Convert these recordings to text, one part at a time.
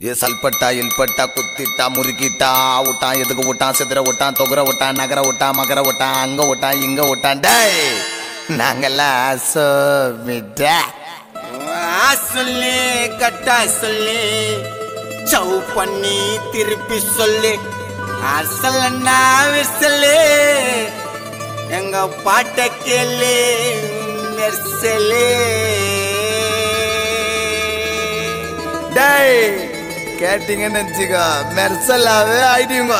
ஏ சல்பட்டா இல்பட்டா குத்திட்டா முறுக்கிட்டா விட்டான் எதுக்கு விட்டான் சிதற விட்டான் தொகுற விட்டான் நகர விட்டான் மகர விட்டான் அங்க விட்டான் இங்க விட்டான் டேய் நாங்கெல்லாம் சோமிட்டா ஆ சொல்லு கட்டா சொல்லு சவு பண்ணி திருப்பி சொல்லு அசலன்னா விசலு எங்க பாட்ட கேளு மெர்சலு டேய் கேட்டீங்கன்னு நினச்சிக்கோ மெர்சலாவே ஆயிட்டீங்க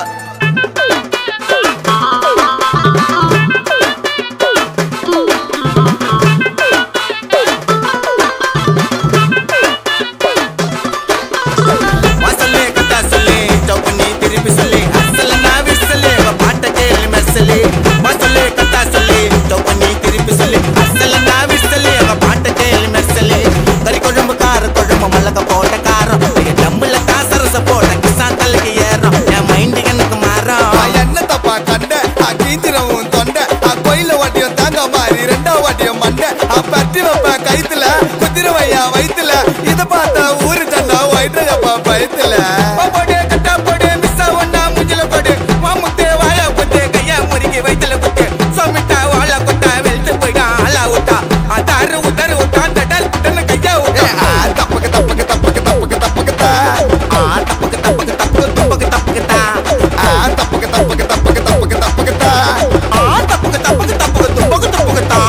வாசல்லு கட்டா சொல்லு சவு பண்ணி திருப்பி சொல்லு அசலன்னா விசலு எங்க பாட்ட கேளு மெர்சலு வாசல்லு கட்டா சொல்லு சவு பண்ணி திருப்பி சொல்லு அசலன்னா விசலு எங்க பாட்ட கேளு மெர்சலு கறி குழம்பு கார குழம்பு மல்லக்க போட்ட காரம் டம்புல காசரச போட்ட கிசான் தலைக்கு ஏறும் என் மைண்டு எனக்கு மாறும் நான் என்ன தப்பா கண்ட நான் கீஞ்சிரவும் தொண்டை நான் கோயில வாட்டியம் தாங்க மாறி ரெண்டாவது வாட்டியம் மண்டை நான் பட்டி வைப்பேன் கைத்துல குதிரவையா வயித்துல இத பார்த்தா ஊரு சண்டா வயிற்றுப்பா பயத்துல போடு கட்டா போடு மிஸ் ஒன்னா முஞ்சில போடு மாமுத்தே வாயா போட்டு கையா முறுக்கி வயித்துல குத்து சோமிட்டா வாழ கொட்டா வெளுத்து போயிடா ஆளா விட்டா அதாரு உதறு விட்டா தடல் குட்டன்னு கையா விட்டா தப்புக்கு தப்புக்கு தப்புக்கு தப்புக்கு தப்புக்கு தா ஆ தப்புக்கு தப்புக்கு தப்புக்கு துப்புக்கு தப்புக்கு தா ஆ, தப்புக்கு தப்புக்கு தப்புக்கு தப்புக்கு தப்புக்கு தா ஆ தப்புக்கு தப்புக்கு தப்புக்கு துப்புக்கு துப்புக்கு தா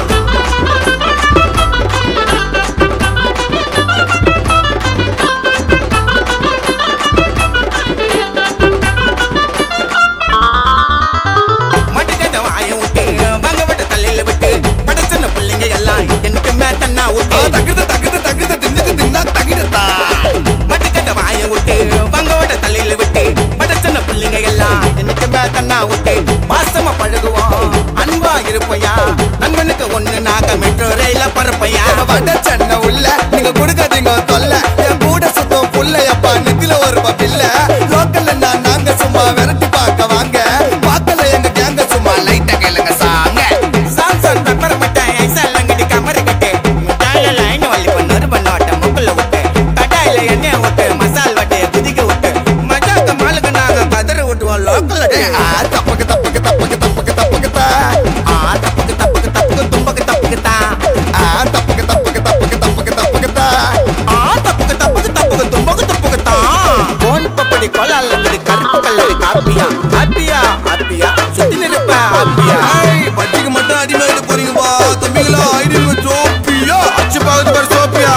மட்டுக்கட்ட வாய விட்டு வாங்க விட்டு தலையில விட்டு படைச்சன பிள்ளைங்க எல்லாம் எனக்கு மேத்தன்னா ஆ, விட்டு தகுது தகுது தகுது தின்னுக்கு தின்னா தகிடுதா மட்டுக்கட்ட வாய விட்டு பங்கோட தலையில விட்டு படைச்சன பிள்ளைங்க எல்லாம் எனக்கு மேத்தன்னா விட்டு மாசமா பழகுவோம் அன்பா இருப்பையா நண்பனுக்கு ஒண்ணு நாக மெட்ரோ ரயில பரப்பையா வட சென்னை உள்ள நீங்க கொடுக்காதீங்க தொல்ல என் கூட சுத்தம் புள்ளையப்பா நெத்தில ஒரு பில்ல லோக்கல்ல நான் நாங்க சும்மா விரட்டி பார்க்க வாங்க பார்க்கல எங்க கேங்க சும்மா லைட்டா கேளுங்க சாங்க சாம்சங் பெப்பர் மிட்டாய் ஐசால் அங்கடி கமரு கட்டு மிட்டாயில லைன் வள்ளி பண்ணு பண்ணோட்ட முக்குல விட்டு கட்டாயில எண்ணெய் விட்டு மசால் வட்டு குதிக்க விட்டு மஜாக்க மாலுக்கு நாங்க கதறு விட்டுவோம் லோக்கல் ஆ, தப்புக்கு தப்புக்கு தப்புக்கு தப்புக்கு தப்புக்கு தா ஆ தப்புக்கு தப்புக்கு தப்புக்கு தும்பக்கு தப்புக்கு தா ஆ, தப்புக்கு தப்புக்கு தப்புக்கு தப்புக்கு தப்புக்கு தா ஆ தப்புக்கு தப்புக்கு தப்புக்கு தும்பக்கு தப்புக்கு தா கோன் பப்படி கொலால் லங்கடி கருப்பு கல்லடி காப்பியா ஹாப்பியா ஹாப்பியா சுத்தி நிற்ப ஹாப்பியா ஏய், பட்டிக்கு மட்டும் அடிமையிட போறீங்கப்பா தம்பிங்களா ஐடியா சோப்பியா அச்சு பாகுது பாரு சோப்பியா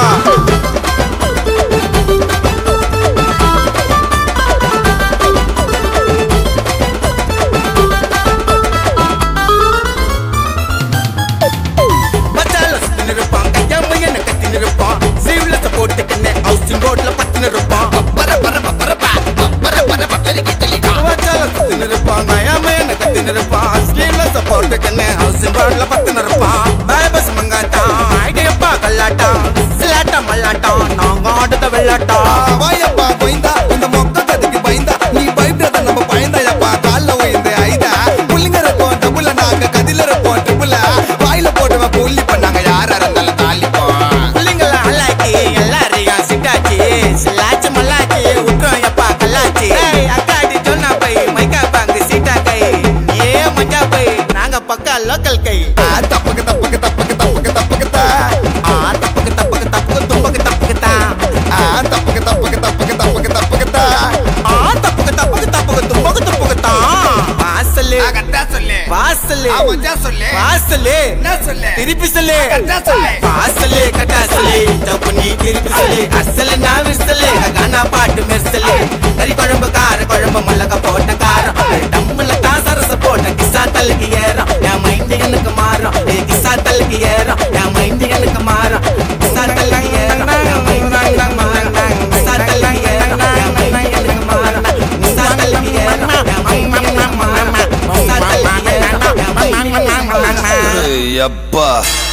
மச்சால சுத்தின்னு இருப்பான் கையா மையன கத்தின்னு இருப்பான் சீவ்ல போட்டுக்கின்னு ஹவுசிங் போர்ட்ல பத்தின்னு இருப்பான் பர பர பர பர பர பரிக்கு தெளிக்கா மச்சால சுத்தின்னு இருப்பான் கையா மையன கத்தின்னு இருப்பான் ஸ்லீவ்ல போட்டுக்கின்னு ஹவுசிங் போர்ட்ல பத்தின்னு இருப்பான் பஸ் மங்காட்டா ஐடியப்பா கல்லாட்டா சிலாட்டா மல்லாட்டா நாங்க ஆடுத வெள்ளாட்டா வாயப்பா பயந்தா இந்த மொக்க கதைக்கு பயந்தா நீ பயப்படாத நம்ம பயந்தாயப்பா கால்ல உயர்ந்து ஐதா புள்ளிங்க இருப்போம் டபுல நாங்க கதில இருப்போம் ட்ரிபுல வாயில போட்டுவன் புள்ளி பண்ணாங்க யாரா இருந்தாலும் தாளிப்போம் பிள்ளைங்கள அல்லாக்கி எல்லாரையும் சிட்டாச்சி சிலாச்சி மல்லாச்சி விட்டுறோம் எப்பா கல்லாச்சி ஏய், அக்காடி சொன்னா பை மைக்கா பாங்கு சீட்டா கை ஏ மஞ்சா பை நாங்க பக்கா லோக்கல் கை ஆ, தப்புக்கு தப்புக்கு தப்புக்கு தப்புக்கு தப்புக்கு தா ஆ தப்புக்கு தப்புக்கு தப்புக்கு தும்பக்கு தப்புக்கு தா ஆ, தப்புக்கு தப்புக்கு தப்புக்கு தப்புக்கு தப்புக்கு தா ஆ தப்புக்கு தப்புக்கு தப்புக்கு தும்பக்கு தப்புக்கு தா வாசலு கரெக்டா சொல்லு வாசலு மஞ்சா சொல்லு வாசலு என்ன சொல்லு திருப்பி சொல்லு கரெக்டா சொல்லு வாசலு கட்டாசலு தப்பு நீ திருப்பி சொல்லு அசலு நான் விசலு கானா பாட்டு மெர்சலு கறி குழம்பு கார குழம்பு மிளகா போட்ட காரம் டம்புல காசரச போட்ட கிசா தலுக்கு ஏறும் என் மைண்டு எனக்கு மாறும் ஏ கிசா தலுக்கு ஏறும் என் மைண்டு எனக்கு மாறும் கிசா தலுக்கு ஏறும் என் மைண்டு எனக்கு மாறும் கிசா தலுக்கு ஏறும் என் மைண்டு எனக்கு மாறும் கிசா தலுக்கு ஏறும் என் மைண்டு எனக்கு மாறும் கிசா தலுக்கு ஏறும் என் மைண்டு எனக்கு மாறும் எப்பா